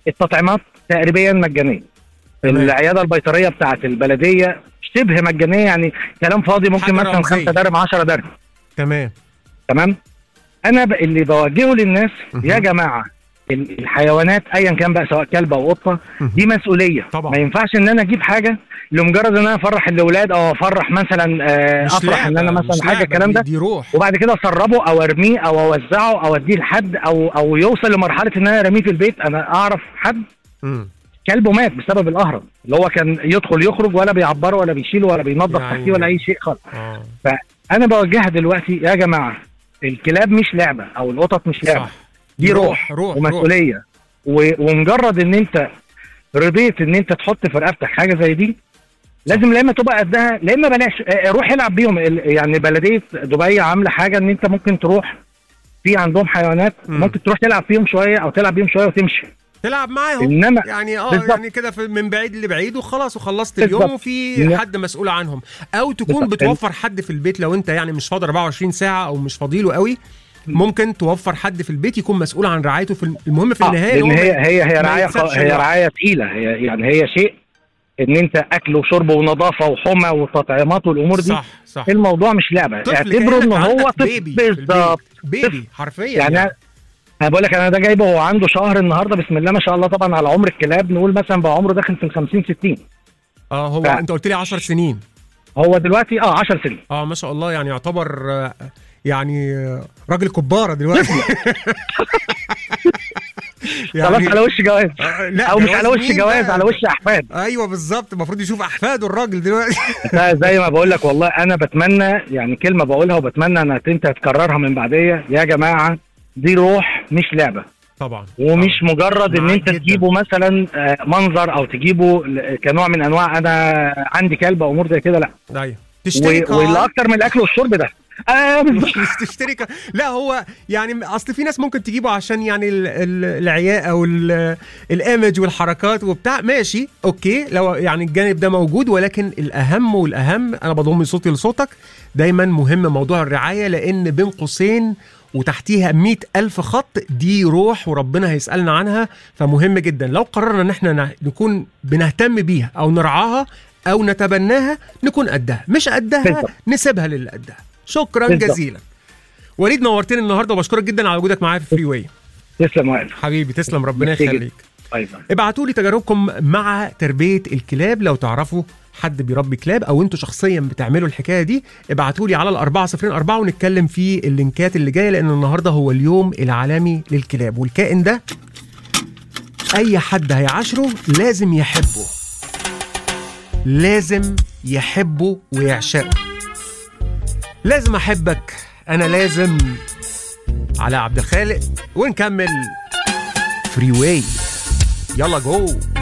التطعيمات تقريبا مجانيه تمام. العياده البيطريه بتاعت البلديه شبه مجانيه يعني كلام فاضي ممكن حاجة مثلا رمزية. خمسة درهم 10 درهم تمام تمام انا ب... اللي بوجهه للناس مهم. يا جماعه ال- الحيوانات ايا كان بقى سواء كلب او قطه مهم. دي مسؤوليه طبعا. ما ينفعش ان انا اجيب حاجه لمجرد ان انا افرح الاولاد او افرح مثلا آه، مش افرح ان انا لعبة، مثلا مش حاجه لعبة، الكلام دي- ده دي روح وبعد كده اسربه او ارميه او اوزعه او اديه لحد او او يوصل لمرحله ان انا ارميه في البيت انا اعرف حد مم. كلبه مات بسبب القهرب اللي هو كان يدخل يخرج ولا بيعبره ولا بيشيله ولا بينظف يعني- تحتيه ولا اي شيء خالص اه فانا بوجهها دلوقتي يا جماعه الكلاب مش لعبه او القطط مش لعبه صح دي روح, روح روح ومسؤوليه و- ومجرد ان انت رضيت ان انت تحط في رقبتك حاجه زي دي لازم لا اما تبقى قدها لا اما بلاش آه، روح العب بيهم ال- يعني بلديه دبي عامله حاجه ان انت ممكن تروح في عندهم حيوانات مم. ممكن تروح تلعب فيهم شويه او تلعب بيهم شويه وتمشي تلعب معاهم انما يعني اه بالظبط. يعني كده في- من بعيد لبعيد وخلاص وخلصت بالظبط. اليوم وفي لا. حد مسؤول عنهم او تكون بالظبط. بتوفر حد في البيت لو انت يعني مش فاضي 24 ساعه او مش فاضيله قوي ممكن توفر حد في البيت يكون مسؤول عن رعايته في الم- المهم في آه، النهايه لان هو هي ما- هي هي ما رعايه يتسابش خ- هي لوحده. رعايه ثقيله هي يعني هي شيء ان انت اكل وشرب ونظافه وحمى وتطعيمات والامور دي صح صح الموضوع مش لعبه طفل اعتبره ان كأنك هو عندك طفل بيبي في البيت. بالظبط بيبي حرفيا يعني يعني انا بقول لك انا ده جايبه وهو عنده شهر النهارده بسم الله ما شاء الله طبعا على عمر الكلاب نقول مثلا بقى عمره داخل في ال 50 60 اه هو ف- انت قلت لي 10 سنين هو دلوقتي اه 10 سنين اه ما شاء الله يعني يعتبر آه، يعني آه، راجل كباره دلوقتي خلاص على وش جواز آه، لا او مش على وش مين جواز بقى؟ على وش احفاد ايوه بالظبط المفروض يشوف احفاده الراجل دلوقتي ده زي ما بقول لك والله انا بتمنى يعني كلمه بقولها وبتمنى انك انت تكررها من بعديه يا جماعه دي روح مش لعبه طبعا ومش مجرد ان معاك انت جداً. تجيبه مثلا آه، منظر او تجيبه ل- كنوع من انواع انا عندي كلب او امور زي كده لا ايوه و- تشتري كار واللي اكتر من الاكل والشرب ده آه بالظبط مش تشتري كار لا هو يعني اصل في ناس ممكن تجيبه عشان يعني ال- ال- العياء او ال- الايمج والحركات وبتاع ماشي اوكي لو يعني الجانب ده موجود ولكن الاهم والاهم انا بضم صوتي لصوتك دايما مهم موضوع الرعايه لان بين قوسين وتحتيها مئة ألف خط دي روح وربنا هيسألنا عنها فمهم جدا لو قررنا ان احنا ن- نكون بنهتم بيها او نرعاها او نتبناها نكون قدها مش قدها بالظبط. نسيبها للي قدها شكرا بالظبط. جزيلا وليد نورتني النهارده وبشكرك جدا على وجودك معايا في فري واي تسلم واقف حبيبي تسلم ربنا ميرسي جدا. يخليك ايضا ابعتوا لي تجاربكم مع تربيه الكلاب لو تعرفوا حد بيربي كلاب او انتوا شخصيا بتعملوا الحكايه دي ابعتوا لي على الأربعة صفرين أربعة ونتكلم في اللينكات اللي جايه لان النهارده هو اليوم العالمي للكلاب والكائن ده اي حد هيعاشره لازم يحبه لازم يحبه ويعشقه لازم احبك انا لازم على عبد الخالق ونكمل فري واي يلا جو